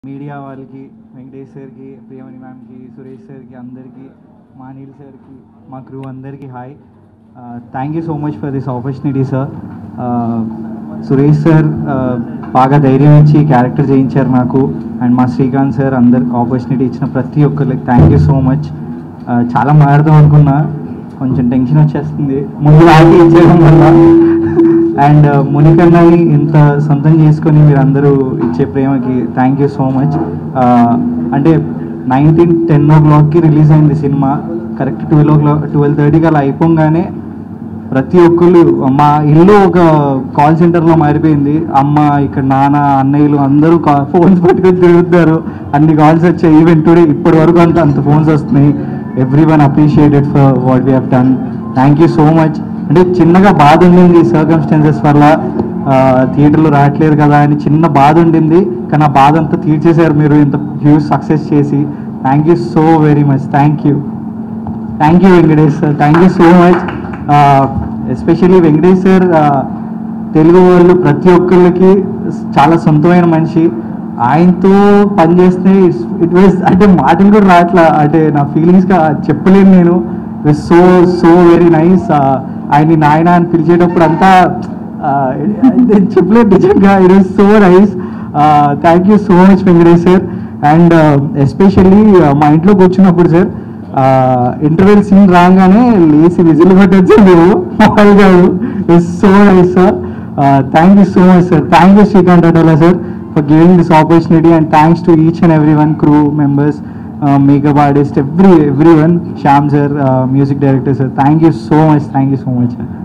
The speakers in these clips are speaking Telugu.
మీడియా వాళ్ళకి వెంకటేష్ సార్కి ప్రియమణి మ్యామ్కి సురేష్ సార్కి అందరికీ మా అనిల్ సార్కి మా క్రూ అందరికీ hi thank you so much for this opportunity sir Suresh sir బాగా ధైర్యం ఇచ్చి క్యారెక్టర్ చేయించారు నాకు అండ్ మా శ్రీకాంత్ సార్ అందరికి ఆపర్చునిటీ ఇచ్చిన ప్రతి ఒక్కరికి థ్యాంక్ యూ సో మచ్ చాలా మాట్లాడదాం అనుకున్నా కొంచెం టెన్షన్ వచ్చేస్తుంది ముందు ఆగి ఇచ్చేయడం వల్ల అండ్ మునికన్నని ఇంత సొంతం చేసుకొని మీరు అందరూ ఇచ్చే ప్రేమకి థ్యాంక్ యూ సో మచ్ అంటే నైన్టీన్ టెన్ ఓ క్లాక్కి రిలీజ్ అయింది cinema correct twelve o'clock twelve థర్టీకి అలా అయిపోగానే ప్రతి ఒక్కళ్ళు మా ఇల్లు ఒక కాల్ సెంటర్లో మారిపోయింది అమ్మ ఇక్కడ నాన్న అన్నయ్యలు అందరూ ఫోన్స్ పట్టుకొని తిరుగుతారు అన్ని కాల్స్ వచ్చాయి ఈవెన్ టుడే ఇప్పటి వరకు అంత అంత ఫోన్స్ వస్తున్నాయి everyone appreciated for what we have done thank you so much అంటే చిన్నగా బాధ ఉండింది సర్కమ్స్టాన్సెస్ వల్ల థియేటర్లో రావట్లేదు కదా అని చిన్న బాధ ఉండింది కానీ ఆ బాధ అంతా తీర్చేశారు మీరు ఇంత హ్యూజ్ సక్సెస్ చేసి thank you so very much thank you thank you Venkatesh sir thank you so much especially Venkatesh sir Telugu వాళ్ళు ప్రతి ఒక్కళ్ళకి చాలా సొంతమైన మనిషి ఆయనతో పనిచేస్తే ఇట్ వాజ్ అంటే మాటలు కూడా రావట్లా అంటే నా ఫీలింగ్స్గా చెప్పలేను నేను it so so very nice ఆయన్ని నాయన అని పిలిచేటప్పుడు అంతా uh, నేను చెప్పలేదు నిజంగా it is so nice thank you so much Venkatesh sir and especially మా ఇంట్లో కూర్చున్నప్పుడు సార్ ఇంటర్వెల్ సీన్ రాగానే లేచి విజిల్ కొట్టచ్చు మేము మామూలు కాదు it's so nice sir thank you so much sir thank you Srikanth Addala sir for giving this opportunity and thanks to each and every one crew members makeup artist every every one Shyam sir music director sir thank you so much thank you so much sir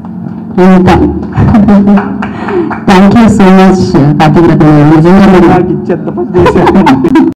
thank you so much Karthik Ratna గారు నిజంగా మీరు నాకు ఇచ్చేంత పని చేశారు